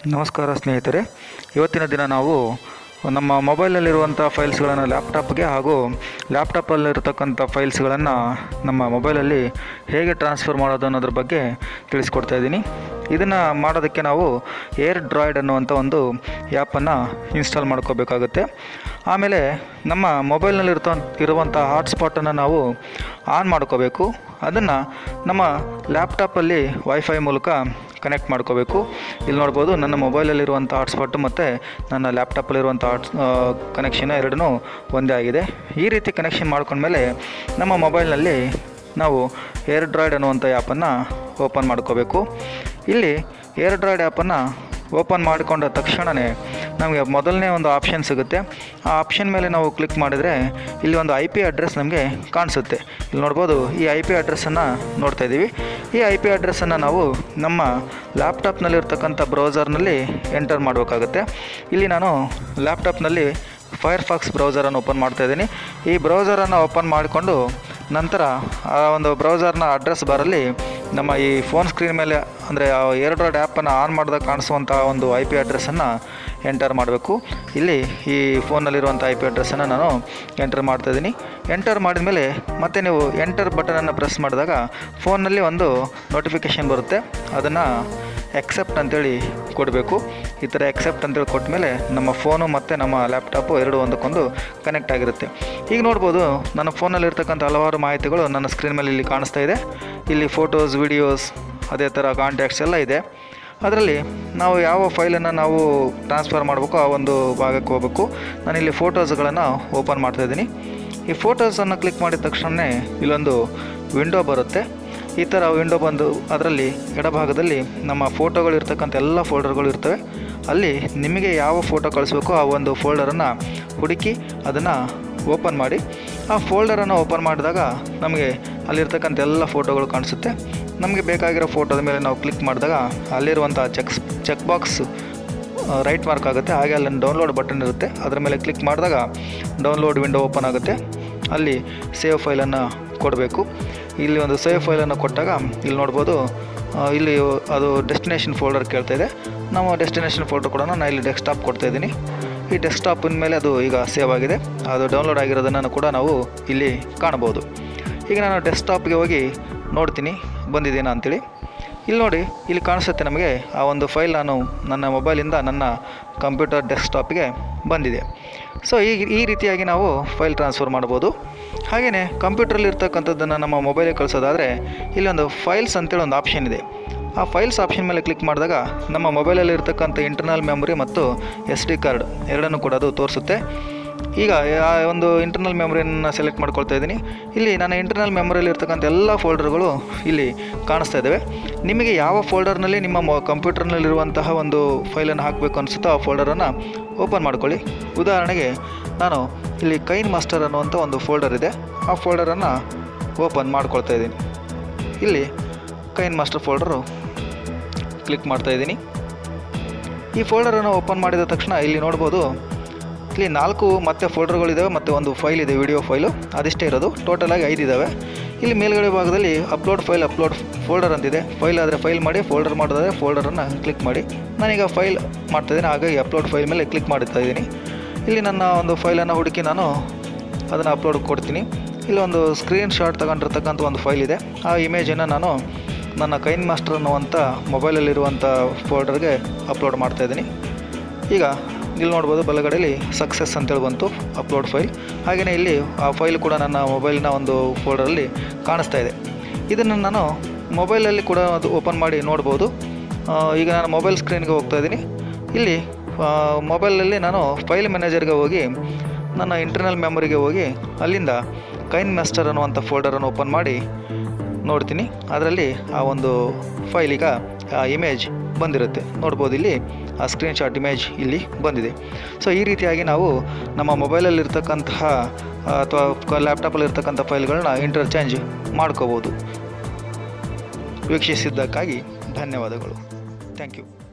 ನಮಸ್ಕಾರ ಸ್ನೇಹಿತರೆ ಇವತ್ತಿನ ದಿನ ನಾವು ನಮ್ಮ ಮೊಬೈಲಲ್ಲಿರುವಂಥ ಫೈಲ್ಸ್ಗಳನ್ನು ಲ್ಯಾಪ್ಟಾಪ್ಗೆ ಹಾಗೂ ಲ್ಯಾಪ್ಟಾಪಲ್ಲಿರತಕ್ಕಂಥ ಫೈಲ್ಸ್ಗಳನ್ನು ನಮ್ಮ ಮೊಬೈಲಲ್ಲಿ ಹೇಗೆ ಟ್ರಾನ್ಸ್ಫರ್ ಮಾಡೋದು ಅನ್ನೋದ್ರ ಬಗ್ಗೆ ತಿಳಿಸ್ಕೊಡ್ತಾ ಇದ್ದೀನಿ ಇದನ್ನು ಮಾಡೋದಕ್ಕೆ ನಾವು ಏರ್ ಡ್ರಾಯ್ಡ್ ಅನ್ನುವಂಥ ಒಂದು ಆ್ಯಪನ್ನು ಇನ್ಸ್ಟಾಲ್ ಮಾಡ್ಕೋಬೇಕಾಗುತ್ತೆ ಆಮೇಲೆ ನಮ್ಮ ಮೊಬೈಲ್ನಲ್ಲಿರ್ತ ಇರುವಂಥ ಹಾಟ್ಸ್ಪಾಟನ್ನು ನಾವು ಆನ್ ಮಾಡ್ಕೋಬೇಕು ಅದನ್ನು ನಮ್ಮ ಲ್ಯಾಪ್ಟಾಪಲ್ಲಿ ವೈಫೈ ಮೂಲಕ ಕನೆಕ್ಟ್ ಮಾಡ್ಕೋಬೇಕು ಇಲ್ಲಿ ನೋಡ್ಬೋದು ನನ್ನ ಮೊಬೈಲಲ್ಲಿರುವಂಥ ಹಾಟ್ಸ್ಪಾಟು ಮತ್ತು ನನ್ನ ಲ್ಯಾಪ್ಟಾಪಲ್ಲಿರುವಂಥ ಹಾಟ್ಸ್ ಕನೆಕ್ಷನ್ ಎರಡೂ ಒಂದೇ ಆಗಿದೆ ಈ ರೀತಿ ಕನೆಕ್ಷನ್ ಮಾಡ್ಕೊಂಡ್ಮೇಲೆ ನಮ್ಮ ಮೊಬೈಲ್ನಲ್ಲಿ ನಾವು ಏರ್ ಡ್ರಾಯ್ಡ್ ಅನ್ನುವಂಥ ಆ್ಯಪನ್ನು ಓಪನ್ ಮಾಡ್ಕೋಬೇಕು ಇಲ್ಲಿ ಏರ್ ಡ್ರಾಯ್ಡ್ ಆ್ಯಪನ್ನು ಓಪನ್ ಮಾಡಿಕೊಂಡ ತಕ್ಷಣವೇ ನಮಗೆ ಮೊದಲನೇ ಒಂದು ಆಪ್ಷನ್ ಸಿಗುತ್ತೆ ಆ ಆಪ್ಷನ್ ಮೇಲೆ ನಾವು ಕ್ಲಿಕ್ ಮಾಡಿದರೆ ಇಲ್ಲಿ ಒಂದು ಐ ಪಿ ಅಡ್ರೆಸ್ ನಮಗೆ ಕಾಣಿಸುತ್ತೆ ಇಲ್ಲಿ ನೋಡ್ಬೋದು ಈ ಐ ಪಿ ಅಡ್ರೆಸ್ಸನ್ನು ನೋಡ್ತಾ ಇದ್ದೀವಿ ಈ ಐ ಪಿ ಅಡ್ರೆಸ್ಸನ್ನು ನಾವು ನಮ್ಮ ಲ್ಯಾಪ್ಟಾಪ್ನಲ್ಲಿರ್ತಕ್ಕಂಥ ಬ್ರೌಸರ್ನಲ್ಲಿ ಎಂಟರ್ ಮಾಡಬೇಕಾಗುತ್ತೆ ಇಲ್ಲಿ ನಾನು ಲ್ಯಾಪ್ಟಾಪ್ನಲ್ಲಿ ಫೈರ್ಫಾಕ್ಸ್ ಬ್ರೌಸರನ್ನು ಓಪನ್ ಮಾಡ್ತಾ ಇದ್ದೀನಿ ಈ ಬ್ರೌಸರನ್ನು ಓಪನ್ ಮಾಡಿಕೊಂಡು ನಂತರ ಆ ಒಂದು ಬ್ರೌಸರ್ನ ಅಡ್ರೆಸ್ ಬಾರಲ್ಲಿ ನಮ್ಮ ಈ ಫೋನ್ ಸ್ಕ್ರೀನ್ ಮೇಲೆ ಅಂದರೆ ಏರ್ಡ್ರಾಯ್ಡ್ ಆ್ಯಪನ್ನು ಆನ್ ಮಾಡಿದಾಗ ಕಾಣಿಸುವಂಥ ಒಂದು ಐ ಪಿ ಅಡ್ರೆಸ್ಸನ್ನು ಎಂಟರ್ ಮಾಡಬೇಕು ಇಲ್ಲಿ ಈ ಫೋನಲ್ಲಿರುವಂಥ ಐ ಪಿ ಅಡ್ರೆಸ್ಸನ್ನು ನಾನು ಎಂಟರ್ ಮಾಡ್ತಾಯಿದ್ದೀನಿ ಎಂಟರ್ ಮಾಡಿದ ಮೇಲೆ ಮತ್ತೆ ನೀವು ಎಂಟರ್ ಬಟನನ್ನು ಪ್ರೆಸ್ ಮಾಡಿದಾಗ ಫೋನ್ನಲ್ಲಿ ಒಂದು ನೋಟಿಫಿಕೇಷನ್ ಬರುತ್ತೆ ಅದನ್ನು ಎಕ್ಸೆಪ್ಟ್ ಅಂತೇಳಿ ಕೊಡಬೇಕು ಈ ಥರ ಎಕ್ಸೆಪ್ಟ್ ಅಂತೇಳಿ ಕೊಟ್ಟ ಮೇಲೆ ನಮ್ಮ ಫೋನು ಮತ್ತು ನಮ್ಮ ಲ್ಯಾಪ್ಟಾಪು ಎರಡು ಒಂದಕ್ಕೊಂದು ಕನೆಕ್ಟ್ ಆಗಿರುತ್ತೆ ಈಗ ನೋಡ್ಬೋದು ನನ್ನ ಫೋನಲ್ಲಿರ್ತಕ್ಕಂಥ ಹಲವಾರು ಮಾಹಿತಿಗಳು ನನ್ನ ಸ್ಕ್ರೀನ್ ಮೇಲೆ ಇಲ್ಲಿ ಕಾಣಿಸ್ತಾ ಇದೆ ಇಲ್ಲಿ ಫೋಟೋಸ್ ವಿಡಿಯೋಸ್ ಅದೇ ಥರ ಕಾಂಟ್ಯಾಕ್ಟ್ಸ್ ಎಲ್ಲ ಇದೆ ಅದರಲ್ಲಿ ನಾವು ಯಾವ ಫೈಲನ್ನು ನಾವು ಟ್ರಾನ್ಸ್ಫರ್ ಮಾಡಬೇಕು ಆ ಒಂದು ಭಾಗಕ್ಕೆ ಹೋಗಬೇಕು ನಾನಿಲ್ಲಿ ಫೋಟೋಸ್ಗಳನ್ನು ಓಪನ್ ಮಾಡ್ತಾಯಿದ್ದೀನಿ ಈ ಫೋಟೋಸನ್ನು ಕ್ಲಿಕ್ ಮಾಡಿದ ತಕ್ಷಣ ಇಲ್ಲೊಂದು ವಿಂಡೋ ಬರುತ್ತೆ ಈ ಥರ ವಿಂಡೋ ಬಂದು ಅದರಲ್ಲಿ ಎಡಭಾಗದಲ್ಲಿ ನಮ್ಮ ಫೋಟೋಗಳು ಇರ್ತಕ್ಕಂಥ ಎಲ್ಲ ಫೋಲ್ಡರ್ಗಳು ಇರ್ತವೆ ಅಲ್ಲಿ ನಿಮಗೆ ಯಾವ ಫೋಟೋ ಕಳಿಸ್ಬೇಕೋ ಆ ಒಂದು ಫೋಲ್ಡರನ್ನು ಹುಡುಕಿ ಅದನ್ನು ಓಪನ್ ಮಾಡಿ ಆ ಫೋಲ್ಡರನ್ನು ಓಪನ್ ಮಾಡಿದಾಗ ನಮಗೆ ಅಲ್ಲಿರ್ತಕ್ಕಂಥ ಎಲ್ಲ ಫೋಟೋಗಳು ಕಾಣಿಸುತ್ತೆ ನಮಗೆ ಬೇಕಾಗಿರೋ ಫೋಟೋದ ಮೇಲೆ ನಾವು ಕ್ಲಿಕ್ ಮಾಡಿದಾಗ ಅಲ್ಲಿರುವಂಥ checks check box right mark ಆಗುತ್ತೆ ಹಾಗೆ ಅಲ್ಲಿ ಡೌನ್ಲೋಡ್ ಬಟನ್ ಇರುತ್ತೆ ಅದರ ಮೇಲೆ ಕ್ಲಿಕ್ ಮಾಡಿದಾಗ ಡೌನ್ಲೋಡ್ ವಿಂಡೋ ಓಪನ್ ಆಗುತ್ತೆ ಅಲ್ಲಿ ಸೇವ್ ಫೈಲನ್ನು ಕೊಡಬೇಕು ಇಲ್ಲಿ ಒಂದು ಸೇವ್ ಫೈಲನ್ನು ಕೊಟ್ಟಾಗ ಇಲ್ಲಿ ನೋಡ್ಬೋದು ಆ, ಇಲ್ಲಿ ಅದು ಡೆಸ್ಟಿನೇಷನ್ ಫೋಲ್ಡರ್ ಕೇಳ್ತಾ ಇದೆ ನಾವು ಡೆಸ್ಟಿನೇಷನ್ ಫೋಲ್ಡರ್ ಕೂಡ ನಾನು ಇಲ್ಲಿ ಡೆಸ್ಕ್ಟಾಪ್ ಕೊಡ್ತಾ ಇದ್ದೀನಿ ಈ ಡೆಸ್ಕ್ಟಾಪಿನ ಮೇಲೆ ಅದು ಈಗ ಸೇವ್ ಆಗಿದೆ ಅದು ಡೌನ್ಲೋಡ್ ಆಗಿರೋದನ್ನು ಕೂಡ ನಾವು ಇಲ್ಲಿ ಕಾಣ್ಬೋದು ಈಗ ನಾನು ಡೆಸ್ಕ್ಟಾಪ್ಗೆ ಹೋಗಿ ನೋಡ್ತೀನಿ ಬಂದಿದ್ದೇನಾ ಅಂತೇಳಿ ಇಲ್ಲಿ ನೋಡಿ ಇಲ್ಲಿ ಕಾಣಿಸುತ್ತೆ ನಮಗೆ ಆ ಒಂದು ಫೈಲ್ ನಾನು ನನ್ನ ಮೊಬೈಲಿಂದ ನನ್ನ ಕಂಪ್ಯೂಟರ್ ಡೆಸ್ಕ್ಟಾಪ್ಗೆ ಬಂದಿದೆ ಸೊ ಈ ಈ ರೀತಿಯಾಗಿ ನಾವು ಫೈಲ್ ಟ್ರಾನ್ಸ್ಫರ್ ಮಾಡ್ಬೋದು ಹಾಗೆಯೇ ಕಂಪ್ಯೂಟ್ರಲ್ಲಿ ಇರ್ತಕ್ಕಂಥದ್ದನ್ನು ನಮ್ಮ ಮೊಬೈಲಿಗೆ ಕಳಿಸೋದಾದರೆ ಇಲ್ಲೊಂದು ಫೈಲ್ಸ್ ಅಂತೇಳಿ ಒಂದು ಆಪ್ಷನ್ ಇದೆ ಆ ಫೈಲ್ಸ್ ಆಪ್ಷನ್ ಮೇಲೆ ಕ್ಲಿಕ್ ಮಾಡಿದಾಗ ನಮ್ಮ ಮೊಬೈಲಲ್ಲಿ ಇರ್ತಕ್ಕಂಥ ಇಂಟರ್ನಲ್ ಮೆಮೊರಿ ಮತ್ತು ಎಸ್ ಡಿ ಕಾರ್ಡ್ ಎರಡನ್ನೂ ಕೂಡ ಅದು ತೋರಿಸುತ್ತೆ ಈಗ ಆ ಒಂದು ಇಂಟರ್ನಲ್ ಮೆಮೊರಿಯನ್ನು ಸೆಲೆಕ್ಟ್ ಮಾಡ್ಕೊಳ್ತಾ ಇದ್ದೀನಿ ಇಲ್ಲಿ ನನ್ನ ಇಂಟರ್ನಲ್ ಮೆಮೊರಿಯಲ್ಲಿ ಇರ್ತಕ್ಕಂಥ ಎಲ್ಲ ಫೋಲ್ಡರ್ಗಳು ಇಲ್ಲಿ ಕಾಣಿಸ್ತಾ ಇದ್ದಾವೆ ನಿಮಗೆ ಯಾವ ಫೋಲ್ಡರ್ನಲ್ಲಿ ನಿಮ್ಮ ಮೊ ಕಂಪ್ಯೂಟರ್ನಲ್ಲಿರುವಂತಹ ಒಂದು ಫೈಲನ್ನು ಹಾಕಬೇಕು ಅನಿಸುತ್ತೋ ಆ ಫೋಲ್ಡರನ್ನು ಓಪನ್ ಮಾಡ್ಕೊಳ್ಳಿ ಉದಾಹರಣೆಗೆ ನಾನು ಇಲ್ಲಿ ಕೈನ್ ಮಾಸ್ಟರ್ ಅನ್ನುವಂಥ ಒಂದು ಫೋಲ್ಡರ್ ಇದೆ ಆ ಫೋಲ್ಡರನ್ನು ಓಪನ್ ಮಾಡ್ಕೊಳ್ತಾ ಇದ್ದೀನಿ ಇಲ್ಲಿ ಕೈನ್ ಮಾಸ್ಟರ್ ಫೋಲ್ಡರು ಕ್ಲಿಕ್ ಮಾಡ್ತಾ ಇದ್ದೀನಿ ಈ ಫೋಲ್ಡರನ್ನು ಓಪನ್ ಮಾಡಿದ ತಕ್ಷಣ ಇಲ್ಲಿ ನೋಡ್ಬೋದು ಇಲ್ಲಿ ನಾಲ್ಕು ಮತ್ತೆ ಫೋಲ್ಡರ್ಗಳಿದ್ದಾವೆ ಮತ್ತು ಒಂದು ಫೈಲ್ ಇದೆ ವಿಡಿಯೋ ಫೈಲು ಅದಿಷ್ಟೇ ಇರೋದು ಟೋಟಲಾಗಿ ಐದು ಇದ್ದಾವೆ ಇಲ್ಲಿ ಮೇಲ್ಗಡೆ ಭಾಗದಲ್ಲಿ ಅಪ್ಲೋಡ್ ಫೈಲ್ ಅಪ್ಲೋಡ್ ಫೋಲ್ಡರ್ ಅಂತಿದೆ ಫೈಲ್ ಆದರೆ ಫೈಲ್ ಮಾಡಿ ಫೋಲ್ಡರ್ ಮಾಡೋದಾದರೆ ಫೋಲ್ಡರನ್ನು ಕ್ಲಿಕ್ ಮಾಡಿ ನಾನೀಗ ಫೈಲ್ ಮಾಡ್ತಾಯಿದ್ದೀನಿ ಹಾಗಾಗಿ ಅಪ್ಲೋಡ್ ಫೈಲ್ ಮೇಲೆ ಕ್ಲಿಕ್ ಮಾಡ್ತಾ ಇದ್ದೀನಿ ಇಲ್ಲಿ ನನ್ನ ಒಂದು ಫೈಲನ್ನು ಹುಡುಕಿ ನಾನು ಅದನ್ನು ಅಪ್ಲೋಡ್ ಕೊಡ್ತೀನಿ ಇಲ್ಲಿ ಒಂದು ಸ್ಕ್ರೀನ್ ಶಾಟ್ ತಗೊಂಡಿರ್ತಕ್ಕಂಥ ಒಂದು ಫೈಲ್ ಇದೆ ಆ ಇಮೇಜನ್ನು ನಾನು ನನ್ನ ಕೈನ್ ಮಾಸ್ಟರ್ ಅನ್ನುವಂಥ ಮೊಬೈಲಲ್ಲಿರುವಂಥ ಫೋಲ್ಡರ್ಗೆ ಅಪ್ಲೋಡ್ ಮಾಡ್ತಾಯಿದ್ದೀನಿ ಈಗ ಇಲ್ಲಿ ನೋಡ್ಬೋದು ಬಲಗಡೆಯಲ್ಲಿ ಸಕ್ಸಸ್ ಅಂತೇಳಿ ಬಂತು ಅಪ್ಲೋಡ್ ಫೈಲ್ ಹಾಗೆಯೇ ಇಲ್ಲಿ ಆ ಫೈಲ್ ಕೂಡ ನನ್ನ ಮೊಬೈಲ್ನ ಒಂದು ಫೋಲ್ಡರಲ್ಲಿ ಕಾಣಿಸ್ತಾ ಇದೆ ಇದನ್ನು ನಾನು ಮೊಬೈಲಲ್ಲಿ ಕೂಡ ಅದು ಓಪನ್ ಮಾಡಿ ನೋಡ್ಬೋದು ಆ, ಈಗ ನಾನು ಮೊಬೈಲ್ ಸ್ಕ್ರೀನ್ಗೆ ಹೋಗ್ತಾ ಇದ್ದೀನಿ ಇಲ್ಲಿ ಆ, ಮೊಬೈಲಲ್ಲಿ ನಾನು ಫೈಲ್ ಮ್ಯಾನೇಜರ್ಗೆ ಹೋಗಿ ನನ್ನ ಇಂಟರ್ನಲ್ ಮೆಮೊರಿಗೆ ಹೋಗಿ ಅಲ್ಲಿಂದ ಕೈನ್ ಮಾಸ್ಟರ್ ಅನ್ನುವಂಥ ಫೋಲ್ಡರನ್ನು ಓಪನ್ ಮಾಡಿ ನೋಡ್ತೀನಿ ಅದರಲ್ಲಿ ಆ ಒಂದು ಫೈಲ್ ಈಗ ಆ ಇಮೇಜ್ ಬಂದಿರುತ್ತೆ ನೋಡ್ಬೋದು ಇಲ್ಲಿ ಆ ಸ್ಕ್ರೀನ್ಶಾಟ್ ಇಮೇಜ್ ಇಲ್ಲಿ ಬಂದಿದೆ ಸೊ ಈ ರೀತಿಯಾಗಿ ನಾವು ನಮ್ಮ ಮೊಬೈಲಲ್ಲಿರ್ತಕ್ಕಂತಹ ಅಥವಾ ಲ್ಯಾಪ್ಟಾಪಲ್ಲಿರ್ತಕ್ಕಂಥ ಫೈಲ್ಗಳನ್ನ ಇಂಟರ್ಚೇಂಜ್ ಮಾಡ್ಕೋಬೋದು ವೀಕ್ಷಿಸಿದ್ದಕ್ಕಾಗಿ ಧನ್ಯವಾದಗಳು ಥ್ಯಾಂಕ್ ಯು